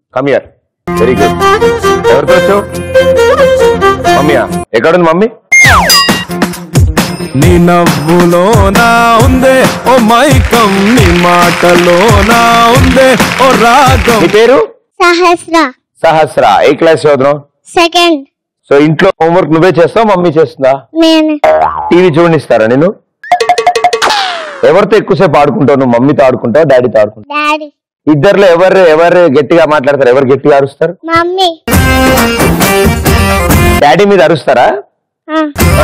Come here very good ఎవరితో వచ్చావు మమ్మీయా ఎక్కడుంది మమ్మీ నీ నవ్వులోనా ఉందే ఓ మైకం నీ మాటలోనా ఉందే ఓ రాగం నీ పేరు సహస్ర సహస్ర ఏ క్లాస్ చదువుతున్నావు సెకండ్ సో ఇంట్లో హోంవర్క్ నువ్వే చేస్తావు మమ్మీ చేస్తుందా నేను టీవీ చూడనిస్తారా నేను ఎవరితో ఎక్కువసేపు ఆడుకుంటావు నువ్వు మమ్మీతో ఆడుకుంటావు డాడీతో ఆడుకుంటావు డాడీ ఇద్దరులో ఎవరు ఎవరు గట్టిగా మాట్లాడతారు ఎవరు గట్టిగా అరుస్తారు మమ్మీ డాడీ మీద అరుస్తారా ఆ, ఆ.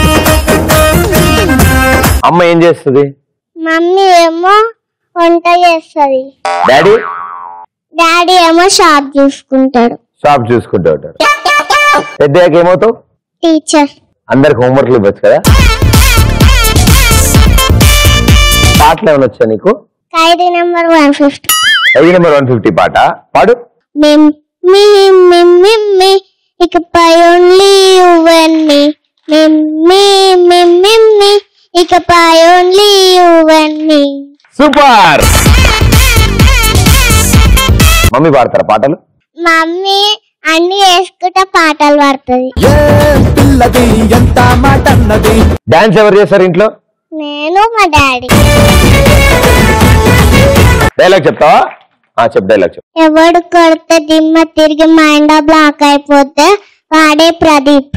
అమ్మ ఏం చేస్తుంది మమ్మీ ఏమో వంట చేస్తుంది డాడీ డాడీ ఏమో షాప్ చూసుకుంటాడు షాప్ చూసుకుంటూ ఉంటాడు పెద్దయ్యాక ఏమవుతావు టీచర్ అందరికి హోంవర్క్లు ఇవ్వచ్చు కదా పాటలు ఏమైనా వచ్చా నీకు ఖైదీ నెంబర్ వన్ ఫిఫ్టీ ఐదు నెంబర్ వన్ ఫిఫ్టీ పాట పాడు మిమ్ మీ మిమ్ మిమ్మి ఇకపై ఓన్లీ యువన్ని మిమ్మి మిమ్ మిమ్మి ఇకపై ఓన్లీ యువన్ని సూపర్ మమ్మీ పాడతారా పాటలు మమ్మీ అన్ని వేసుకుంటా పాటలు పాడుతుంది ఏ పిల్లది ఎంత మాట అన్నది డాన్స్ ఎవరు చేస్తారు ఇంట్లో నేను మా డాడీ డైలాగ్ చెప్తావా ఆ చెప్పు డైలాగ్ చెప్పు ఎవడు కొడితే దిమ్మ తిరిగి మైండ్ బ్లాక్ అయిపోతే వాడే Pradeep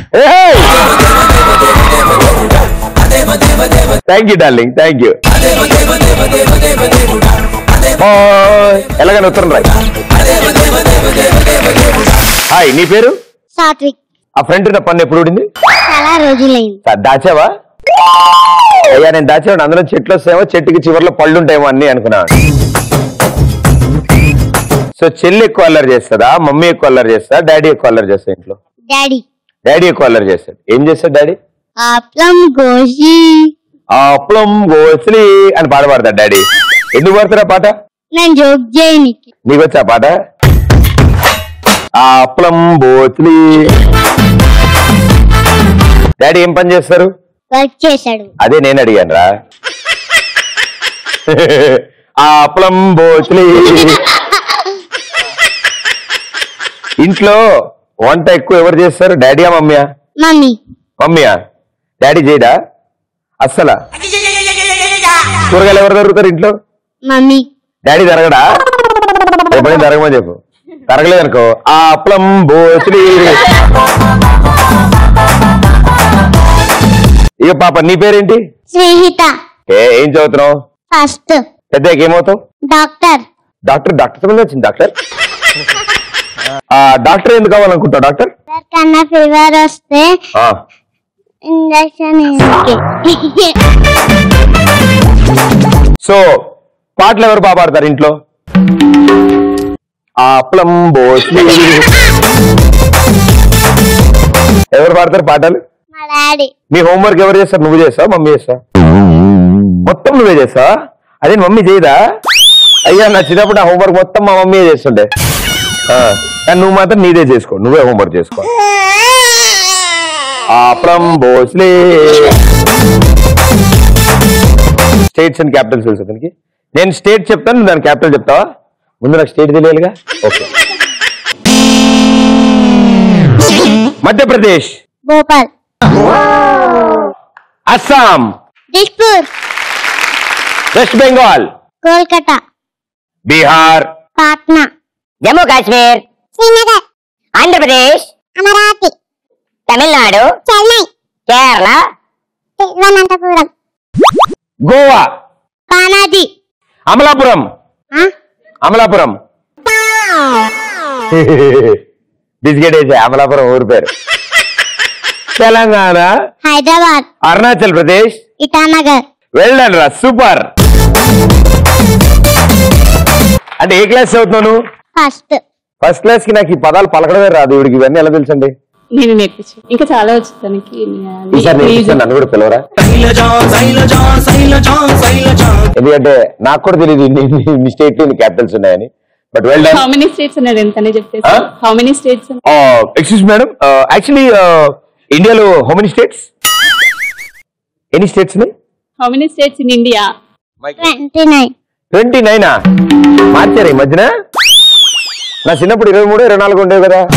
thank you darling thank you ఎలాగని ఉత్తరం రాయ్ హాయ్ నీ పేరు సాత్విక్ ఆ ఫ్రెండ్ నా పన్ను ఎప్పుడు ఊడింది చాలా రోజులైంది దా- దాచావా అయ్యా నేను దాచేవాడు అందులో చెట్లు వస్తాయేమో చెట్టుకి చివరిలో పళ్ళు ఉంటాయేమో అన్ని అనుకున్నాను సో చెల్లి ఎక్కువ అల్లరి చేస్తుందా మమ్మీ ఎక్కువ అల్లరి చేస్తా డాడీ ఎక్కువ అల్లరి చేస్తా ఇంట్లో డాడీ డాడీ ఎక్కువ అల్లరి చేస్తాడు ఏం చేస్తాడు డాడీ అప్లం గోషి ఆ అప్పలం గోసలి అని పాట పాడతాడు డాడీ ఎందుకు పాడతారా పాట నేను జోక్ చేయనికి నీకు వచ్చా పాట ఆ అప్పలం బోస్లి డాడీ ఏం పని చేస్తారు వర్క్ చేశాడు అదే నేను అడిగాను రా ఆ అప్పలం బోస్లి ఇంట్లో వంట ఎక్కువ ఎవరు చేస్తారు డాడీయా మమ్మీయా మమ్మీ మమ్మీయా డాడీ చేయడా అస్సలా కూరగాయలు ఎవరు దొరుకుతారు ఇంట్లో మమ్మీ డాడీ తరగడా ఎప్పుడైనా తరగమని చెప్పు తరగలేదు అనుకో ఆ అప్పలం బోసిలి ఇక పాప నీ పేరేంటి శ్రీహిత ఏ ఏం చదువుతున్నావు ఫస్ట్ పెద్దకి ఏమవుతావు డాక్టర్ డాక్టర్ డాక్టర్ సంబంధం వచ్చింది డాక్టర్ ఆ డాక్టర్ ఎందుకు కావాలనుకుంటావు డాక్టర్ కన్నా ఫీవర్ వస్తే ఆ, ఇంజక్షన్ సో పాటలు ఎవరు బాగా పాడతారు ఇంట్లో ఆ అప్పలం బోసిలి ఎవరు పాడతారు పాటలు మా డాడీ మీ హోంవర్క్ ఎవరు చేస్తారు నువ్వు చేస్తావా మమ్మీ చేస్తా మొత్తం నువ్వే చేస్తావా అదే మమ్మీ చేయదా అయ్యా నా చిన్నప్పుడు నా హోంవర్క్ మొత్తం మా మమ్మీ చేస్తుండే ఆ, కానీ నువ్వు మాత్రం నీదే చేసుకో నువ్వే హోంవర్క్ చేసుకో ఆప్రం భోస్లే స్టేట్స్ అండ్ క్యాపిటల్స్ తెలుసు అతనికి నేను స్టేట్ చెప్తాను నువ్వు దాని క్యాపిటల్ చెప్తావా ముందు నాకు స్టేట్ తెలియాలిగా ఓకే మధ్యప్రదేశ్ భోపాల్ అస్సాం దిష్పూర్ వెస్ట్ బెంగాల్ కోల్కతా బీహార్ పాట్నా జమ్మూ కాశ్మీర్ శ్రీనగర్ ఆంధ్రప్రదేశ్ అమరావతి తమిళనాడు చెన్నై కేరళ తిరువనంతపురం గోవా పానాజీ అమలాపురం ఆ? అమలాపురం బిస్కెట్ వేసే అమలాపురం ఊరి పేరు తెలంగాణ హైదరాబాద్ అరుణాచల్ ప్రదేశ్ ఇటానగర్ వెళ్ళండి రా సూపర్ అంటే ఏ క్లాస్ చదువుతున్నావు నువ్వు ఫస్ట్ ఫస్ట్ క్లాస్ కి నాకు ఈ పదాలు పలకడమే రాదు ఇవిడికి ఇవన్నీ ఎలా తెలుసండి నేను నేర్పించాను ఇంకా చాలా వచ్చు తనకి ఈసారి నేర్పిస్తాను నన్ను కూడా పిలవరా ఎందుకంటే నాకు కూడా తెలియదు ఇన్ని స్టేట్ ఇన్ని క్యాపిటల్స్ ఉన్నాయని but well done how many states అన్నాడు ఎంతనే చెప్పేసి Huh? How many states excuse madam actually ఇండియాలో హౌ మెనీ స్టేట్స్ ఎన్ని స్టేట్స్ ఉన్నాయి how many states in India twenty nine twenty నైనా మార్చారు ఈ మధ్యన నా చిన్నప్పుడు ఇరవై మూడు ఇరవై నాలుగు ఉండేవి కదా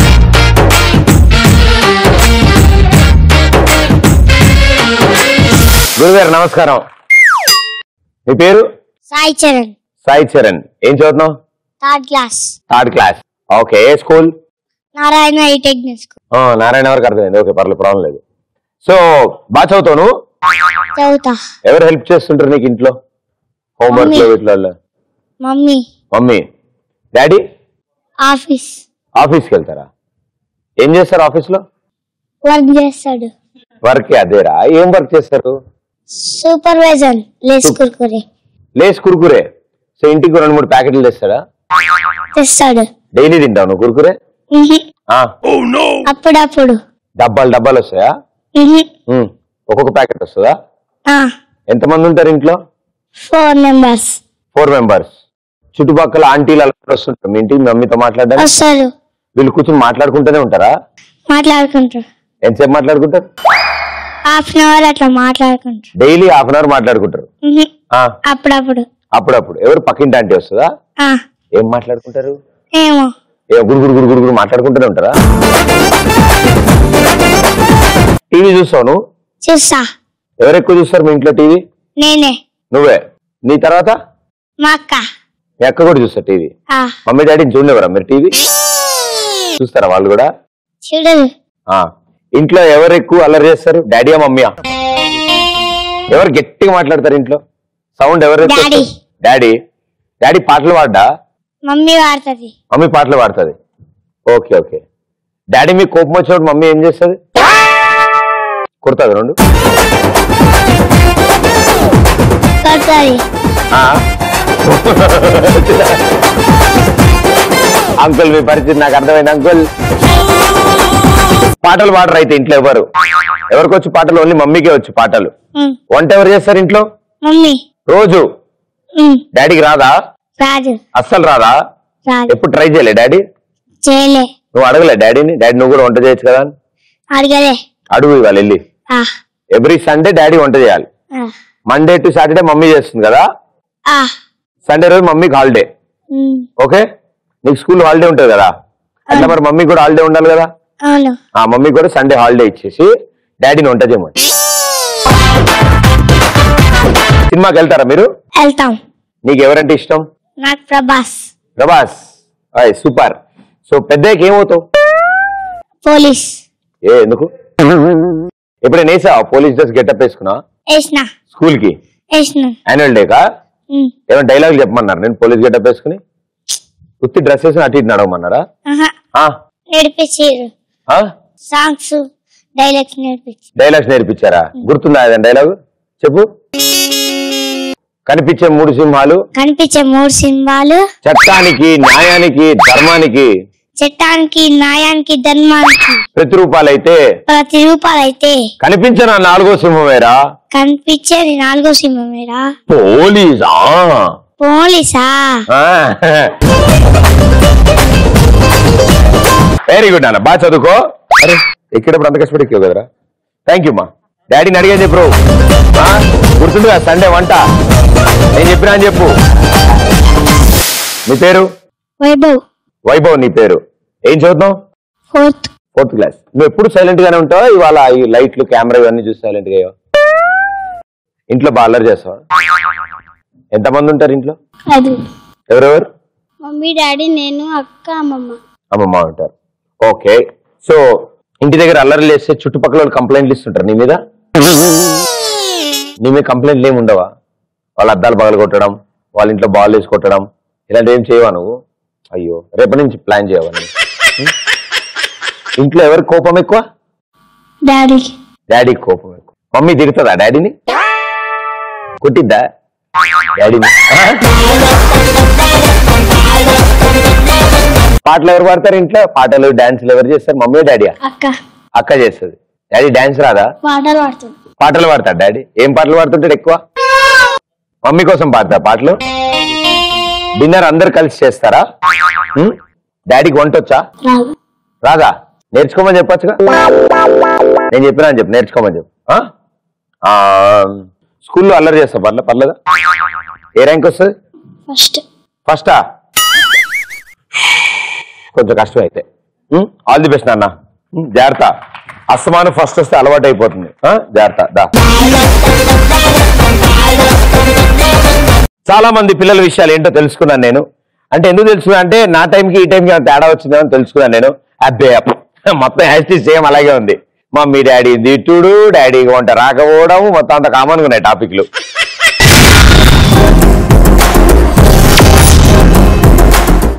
గురుగారు నమస్కారం మీ పేరు సాయి చరణ్ సాయి చరణ్ ఏం చదువుతున్నావు third class third class okay ఏ స్కూల్ నారాయణ ఐటెక్నిక్ స్కూల్ ఆ, నారాయణ వరకు అర్థమైంది ఓకే పర్లేదు ప్రాబ్లం లేదు సో బాగా చదువుతావు నువ్వు చదువుతా ఎవరు హెల్ప్ చేస్తుంటారు నీకు ఇంట్లో హోంవర్క్ లో వీటిలో మమ్మీ మమ్మీ డాడీ ఆఫీస్ ఆఫీస్కి వెళ్తారా ఏం చేస్తారు ఆఫీస్లో వర్క్ చేస్తాడు వర్క్ అదేరా ఏం వర్క్ చేస్తారు supervisor Lay's Kurkure Lay's Kurkure so ఇంటికి రెండు మూడు ప్యాకెట్లు తెస్తాడా తెస్తాడు డైలీ తింటావు నువ్వు కురుకురే ఉహు. ఆ, అప్పుడప్పుడు డబ్బాలు డబ్బాలు వస్తాయా ఉహు. ఉమ్, ఒక్కొక్క ప్యాకెట్ వస్తుందా ఆ, ఎంతమంది ఉంటారు ఇంట్లో ఫోర్ మెంబర్స్ ఫోర్ మెంబర్స్ చుట్టుపక్కల ఆంటీలు అలా వస్తుంటారు మీ ఇంటికి మీ మమ్మీతో మాట్లాడడానికి వస్తారు వీళ్ళు కూర్చొని మాట్లాడుకుంటూనే ఉంటారా మాట్లాడుకుంటారు ఎంతసేపు మాట్లాడుకుంటారు హాఫ్ అన్ అవర్ అట్లా మాట్లాడుకుంటారు డైలీ హాఫ్ అన్ అవర్ మాట్లాడుకుంటారు ఉహు. ఆ, అప్పుడప్పుడు అప్పుడప్పుడు ఎవరు పక్కింటి ఆంటీ వస్తుందా ఆ, ఏం మాట్లాడుకుంటారు ఏమో ఏ గురుగురు గురుగురు గురుగురు మాట్లాడుకుంటూనే ఉంటారా టీవీ చూస్తావు నువ్వు చూస్తా ఎవరు ఎక్కువ చూస్తారు మీ ఇంట్లో టీవీ నేనే నువ్వే నీ తర్వాత మా అక్క మీ అక్క కూడా చూస్తారు టీవీ ఆ, మమ్మీ డాడీని చూడలేవరా మీరు టీవీ చూస్తారా వాళ్ళు కూడా చూడదు ఆ ఇంట్లో ఎవరు ఎక్కువ అల్లరి చేస్తారు డాడీయా మమ్మీయా ఎవరు గట్టిగా మాట్లాడతారు ఇంట్లో సౌండ్ ఎవరు ఎక్కువ డాడీ. వస్తారు? డాడీ డాడీ పాటలు పాడ్డా మమ్మీ వాడుతుంది మమ్మీ పాటలు పాడుతుంది ఓకే ఓకే డాడీ మీకు కోపం వచ్చినప్పుడు మమ్మీ ఏం చేస్తుంది కుడుతుంది రెండు కొడుతుంది ఆ? అంకుల్ మీ పరిస్థితి నాకు అర్థమైంది అంకుల్ పాటలు పాడరు అయితే ఇంట్లో ఎవరు ఎవరికి వచ్చి పాటలు ఓన్లీ మమ్మీకే వచ్చి పాటలు ఉమ్, వంట ఎవరు చేస్తారు ఇంట్లో మమ్మీ రోజు ఉమ్, డాడీకి రాదా రాదు అస్సలు రాదా రాదు ఎప్పుడు ట్రై చేయలే డాడీ చేయలే నువ్వు అడగలే డాడీని డాడీ నువ్వు కూడా వంట చేయొచ్చు కదా అని అడగలే అడుగు ఇవాళ వెళ్ళి ఆ, ఎవ్రీ సండే డాడీ వంట చేయాలి ఆ, మండే టు సాటర్డే మమ్మీ చేస్తుంది కదా ఆ, సండే రోజు మమ్మీకి హాలిడే ఉమ్, ఓకే నీకు స్కూల్ హాలిడే ఉంటుంది కదా అట్లా మరి మమ్మీ కూడా హాలిడే ఉండాలి కదా అవును ఆ మమ్మీ కూడా సండే హాలిడే ఇచ్చేసి డాడీని వంట చేయమని సినిమాకి వెళ్తారా మీరు వెళ్తాం నీకు ఎవరంటే ఇష్టం నాకు ప్రభాస్ ప్రభాస్ అయ్ సూపర్ సో పెద్దకి ఏమవుతావు పోలీస్ ఏ ఎందుకు ఎప్పుడైనా వేసావా పోలీస్ డ్రెస్ గెటప్ వేసుకున్నా వేసిన స్కూల్ కి వేసిన యాన్యువల్ డేకా ఉమ్, ఏమైనా డైలాగ్ చెప్పమన్నారు నేను పోలీస్ గెటప్ వేసుకుని ఉత్తి డ్రెస్ వేసుకుని అటు ఇటు నడవమన్నారా ఆహా, ఆ? నేర్పించారు ఆ? సాంగ్స్ డైలాగ్స్ నేర్పించి డైలాగ్స్ నేర్పించారా గుర్తుందా ఏదైనా డైలాగ్ చెప్పు కనిపించే మూడు సింహాలు కనిపించే మూడు సింహాలు చట్టానికి న్యాయానికి ధర్మానికి చట్టానికి న్యాయానికి ధర్మానికి ప్రతిరూపాలైతే ప్రతి రూపాలైతే కనిపించిన నాలుగో సింహమేరా కనిపించేది నాలుగో సింహమేరా పోలీసా పోలీసా వెరీ గుడ్ అన్న బాగా చదువుకో అరే ఎక్కేటప్పుడు అంత కష్టపడి ఎక్కావు కదరా థ్యాంక్ యూ మా డాడీని అడిగాను చెప్పు ఆ? గుర్తుందిగా సండే వంట నేను చెప్పినా అని చెప్పు నీ పేరు వైభవ్ వైభవ్ నీ పేరు ఏం చదువుతున్నావు ఫోర్త్ ఫోర్త్ క్లాస్ నువ్వు ఎప్పుడు సైలెంట్ గానే ఉంటావా ఇవాళ ఈ లైట్లు కెమెరా ఇవన్నీ చూసి సైలెంట్ గా అయ్యావా? ఇంట్లో బాగా అల్లరి చేస్తావా ఎంతమంది ఉంటారు ఇంట్లో అది ఎవరెవరు మమ్మీ డాడీ నేను అక్క అమ్మమ్మ అమ్మమ్మ ఉంటారు ఓకే సో ఇంటి దగ్గర అల్లరి చేస్తే చుట్టుపక్కల వాళ్ళు కంప్లైంట్లు ఇస్తుంటారు నీ మీద నీ మీద కంప్లైంట్లు ఏమి ఉండవా వాళ్ళ అద్దాలు పగల కొట్టడం వాళ్ళ ఇంట్లో బాల్ వేసి కొట్టడం ఇలాంటివి ఏం చేయవా నువ్వు అయ్యో రేపటి నుంచి ప్లాన్ చేయవా నువ్వు? ఉం? ఇంట్లో ఎవరికి కోపం ఎక్కువ డాడీ డాడీకి కోపం ఎక్కువ మమ్మీ తిడుతుందా డాడీని కొట్టిద్దా డాడీని ఆ? పాటలు ఎవరు పాడతారు ఇంట్లో పాటలు డాన్సులు ఎవరు చేస్తారు మమ్మీ డాడీయా అక్క అక్క చేస్తుంది డాడీ డాన్స్ రాదా పాటలు పాడుతుంది పాటలు పాడతాడు డాడీ ఏం పాటలు పాడుతుంటాడు ఎక్కువ మమ్మీ కోసం పాడతా పాటలు డిన్నర్ అందరు కలిసి చేస్తారా ఉం? డాడీకి వంట వచ్చా రాదు రాదా నేర్చుకోమని చెప్పొచ్చుగా నేను చెప్పినా అని చెప్పు నేర్చుకోమని చెప్పు ఆ? ఆ, స్కూల్లో అల్లరి చేస్తావు పర్లే పర్లేదా ఏ ర్యాంక్ వస్తుంది ఫస్ట్ ఫస్టా కొంచెం కష్టం అయితే ఆల్ ది బెస్ట్ నాన్న ఉం, జాగ్రత్త అస్తమానం ఫస్ట్ వస్తే అలవాటు అయిపోతుంది ఆ, జాగ్రత్త దా చాలా మంది పిల్లల విషయాలు ఏంటో తెలుసుకున్నాను నేను అంటే ఎందుకు తెలుసుకున్నా అంటే నా టైంకి ఈ టైంకి ఏమైనా తేడా వచ్చిందని తెలుసుకున్నాను నేను అబ్బే అప్. మొత్తం హ్యాస్టీ సేమ్ అలాగే ఉంది మమ్మీ డాడీ దిట్టుడు డాడీ వంట రాకపోవడం మొత్తం అంత కామన్గా ఉన్నాయి టాపిక్లు